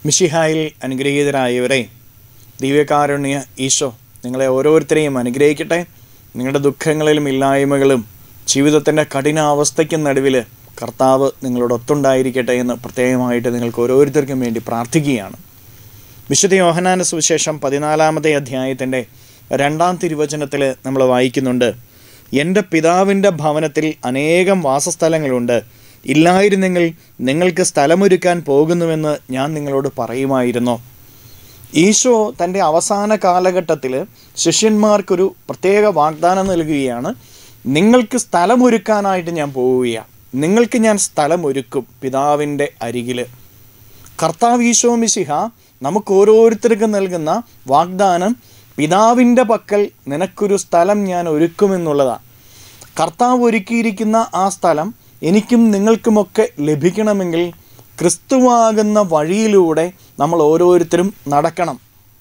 മിഷിഹായിൽ അനുഗ്രഹീതരായവരെ ദിവ്യകാരുണ്യ ഈശോ നിങ്ങളെ ഓരോരുത്തരെയും അനുഗ്രഹിക്കട്ടെ നിങ്ങളുടെ ദുഃഖങ്ങളിലും ഇല്ലായ്മകളും ജീവിതത്തിൻ്റെ കഠിനാവസ്ഥയ്ക്കും നടുവിൽ കർത്താവ് നിങ്ങളോട് ഒത്തുണ്ടായിരിക്കട്ടെ എന്ന് പ്രത്യേകമായിട്ട് നിങ്ങൾക്ക് ഓരോരുത്തർക്കും വേണ്ടി പ്രാർത്ഥിക്കുകയാണ് വിശുദ്ധ യോഹനാന സുവിശേഷം പതിനാലാമത്തെ അധ്യായത്തിൻ്റെ രണ്ടാം തിരുവചനത്തിൽ നമ്മൾ വായിക്കുന്നുണ്ട് എൻ്റെ പിതാവിൻ്റെ ഭവനത്തിൽ അനേകം വാസസ്ഥലങ്ങളുണ്ട് ഇല്ലായിരുന്നെങ്കിൽ നിങ്ങൾക്ക് സ്ഥലമൊരുക്കാൻ പോകുന്നുവെന്ന് ഞാൻ നിങ്ങളോട് പറയുമായിരുന്നു ഈശോ തൻ്റെ അവസാന കാലഘട്ടത്തിൽ ശിഷ്യന്മാർക്കൊരു പ്രത്യേക വാഗ്ദാനം നൽകുകയാണ് നിങ്ങൾക്ക് സ്ഥലമൊരുക്കാനായിട്ട് ഞാൻ പോവുകയാണ് നിങ്ങൾക്ക് ഞാൻ സ്ഥലമൊരുക്കും പിതാവിൻ്റെ അരികിൽ കർത്താവ് ഈശോ മിശിഹ നമുക്ക് ഓരോരുത്തർക്കും നൽകുന്ന വാഗ്ദാനം പിതാവിൻ്റെ പക്കൽ നിനക്കൊരു സ്ഥലം ഞാൻ ഒരുക്കുമെന്നുള്ളതാണ് കർത്താവ് ഒരുക്കിയിരിക്കുന്ന ആ സ്ഥലം എനിക്കും നിങ്ങൾക്കുമൊക്കെ ലഭിക്കണമെങ്കിൽ ക്രിസ്തുവാകുന്ന വഴിയിലൂടെ നമ്മൾ ഓരോരുത്തരും നടക്കണം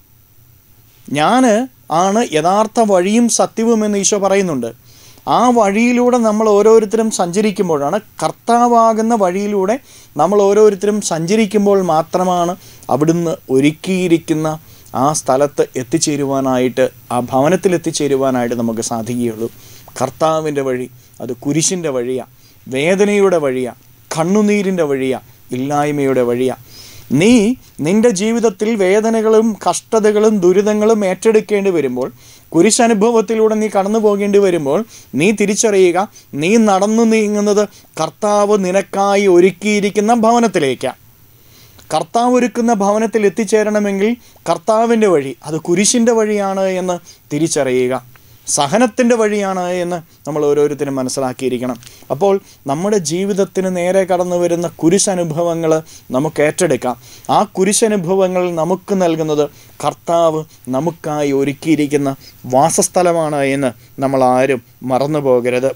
ഞാൻ ആണ് യഥാർത്ഥ വഴിയും സത്യവും എന്ന് ഈശോ പറയുന്നുണ്ട് ആ വഴിയിലൂടെ നമ്മൾ ഓരോരുത്തരും സഞ്ചരിക്കുമ്പോഴാണ് കർത്താവാകുന്ന വഴിയിലൂടെ നമ്മൾ ഓരോരുത്തരും സഞ്ചരിക്കുമ്പോൾ മാത്രമാണ് അവിടുന്ന് ഒരുക്കിയിരിക്കുന്ന ആ സ്ഥലത്ത് എത്തിച്ചേരുവാനായിട്ട് ആ ഭവനത്തിൽ എത്തിച്ചേരുവാനായിട്ട് നമുക്ക് സാധിക്കുകയുള്ളൂ കർത്താവിൻ്റെ വഴി അത് കുരിശിൻ്റെ വഴിയാണ് വേദനയുടെ വഴിയാണ് കണ്ണുനീരിൻ്റെ വഴിയാണ് ഇല്ലായ്മയുടെ വഴിയാണ് നീ നിന്റെ ജീവിതത്തിൽ വേദനകളും കഷ്ടതകളും ദുരിതങ്ങളും ഏറ്റെടുക്കേണ്ടി വരുമ്പോൾ കുരിശനുഭവത്തിലൂടെ നീ കടന്നു പോകേണ്ടി വരുമ്പോൾ നീ തിരിച്ചറിയുക നീ നടന്നു നീങ്ങുന്നത് കർത്താവ് നിനക്കായി ഒരുക്കിയിരിക്കുന്ന ഭവനത്തിലേക്കാണ് കർത്താവ് ഒരുക്കുന്ന ഭവനത്തിൽ എത്തിച്ചേരണമെങ്കിൽ കർത്താവിൻ്റെ വഴി അത് കുരിശിൻ്റെ വഴിയാണ് എന്ന് തിരിച്ചറിയുക സഹനത്തിൻ്റെ വഴിയാണ് എന്ന് നമ്മൾ ഓരോരുത്തരും മനസ്സിലാക്കിയിരിക്കണം അപ്പോൾ നമ്മുടെ ജീവിതത്തിന് നേരെ കടന്നു വരുന്ന കുരിശനുഭവങ്ങൾ നമുക്ക് ഏറ്റെടുക്കാം ആ കുരിശനുഭവങ്ങൾ നമുക്ക് നൽകുന്നത് കർത്താവ് നമുക്കായി ഒരുക്കിയിരിക്കുന്ന വാസസ്ഥലമാണ് എന്ന് നമ്മൾ ആരും മറന്നു പോകരുത്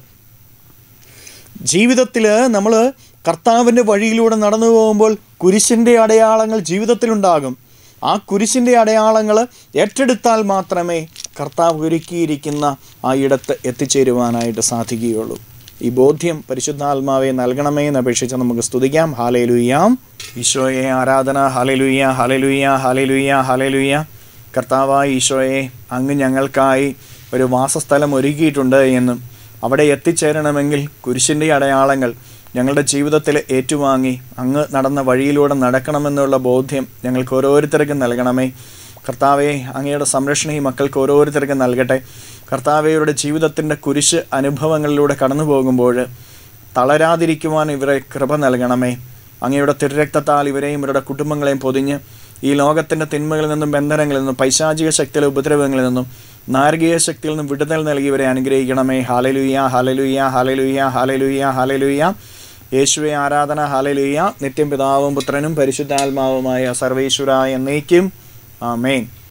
ജീവിതത്തിൽ നമ്മൾ കർത്താവിൻ്റെ വഴിയിലൂടെ നടന്നു പോകുമ്പോൾ കുരിശിൻ്റെ അടയാളങ്ങൾ ജീവിതത്തിലുണ്ടാകും ആ കുരിശിൻ്റെ അടയാളങ്ങൾ ഏറ്റെടുത്താൽ മാത്രമേ കർത്താവ് ഒരുക്കിയിരിക്കുന്ന ആ ഇടത്ത് എത്തിച്ചേരുവാനായിട്ട് സാധിക്കുകയുള്ളൂ ഈ ബോധ്യം പരിശുദ്ധാത്മാവെ നൽകണമേ എന്ന് അപേക്ഷിച്ച് നമുക്ക് സ്തുതിക്കാം ഹാലയിലുയ്യാം ഈശോയെ ആരാധന ഹാലയിലുയ്യ ഹാലയിലുയ്യ ഹാലയിലുയ്യ ഹാലയിലുയ്യ കർത്താവായ ഈശോയെ അങ്ങ് ഞങ്ങൾക്കായി ഒരു വാസസ്ഥലം ഒരുക്കിയിട്ടുണ്ട് എന്നും അവിടെ എത്തിച്ചേരണമെങ്കിൽ കുരിശിൻ്റെ അടയാളങ്ങൾ ഞങ്ങളുടെ ജീവിതത്തിൽ ഏറ്റുവാങ്ങി അങ്ങ് നടന്ന വഴിയിലൂടെ നടക്കണമെന്നുള്ള ബോധ്യം ഞങ്ങൾക്ക് ഓരോരുത്തർക്കും നൽകണമേ കർത്താവെ അങ്ങയുടെ സംരക്ഷണം ഈ മക്കൾക്ക് ഓരോരുത്തർക്കും നൽകട്ടെ കർത്താവയുടെ ജീവിതത്തിൻ്റെ കുരിശ് അനുഭവങ്ങളിലൂടെ കടന്നു പോകുമ്പോൾ തളരാതിരിക്കുവാൻ ഇവരെ കൃപ നൽകണമേ അങ്ങയുടെ തിരുരക്തത്താൽ ഇവരെയും ഇവരുടെ കുടുംബങ്ങളെയും പൊതിഞ്ഞ് ഈ ലോകത്തിൻ്റെ തിന്മകളിൽ നിന്നും ബന്ധനങ്ങളിൽ നിന്നും പൈശാചിക ശക്തിയിലെ ഉപദ്രവങ്ങളിൽ നിന്നും നാരകീയ ശക്തിയിൽ നിന്നും വിടുതൽ നൽകി ഇവരെ അനുഗ്രഹിക്കണമേ ഹാലലുയ്യ ഹാലലുയ്യ ഹാലലുയ്യ ഹാലലുയ്യ ഹാലലുയ്യ യേശുവെ ആരാധന ഹാലലുയ്യ നിത്യം പിതാവും പുത്രനും പരിശുദ്ധാത്മാവുമായ സർവേശ്വര എന്നേക്കും ആമേൻ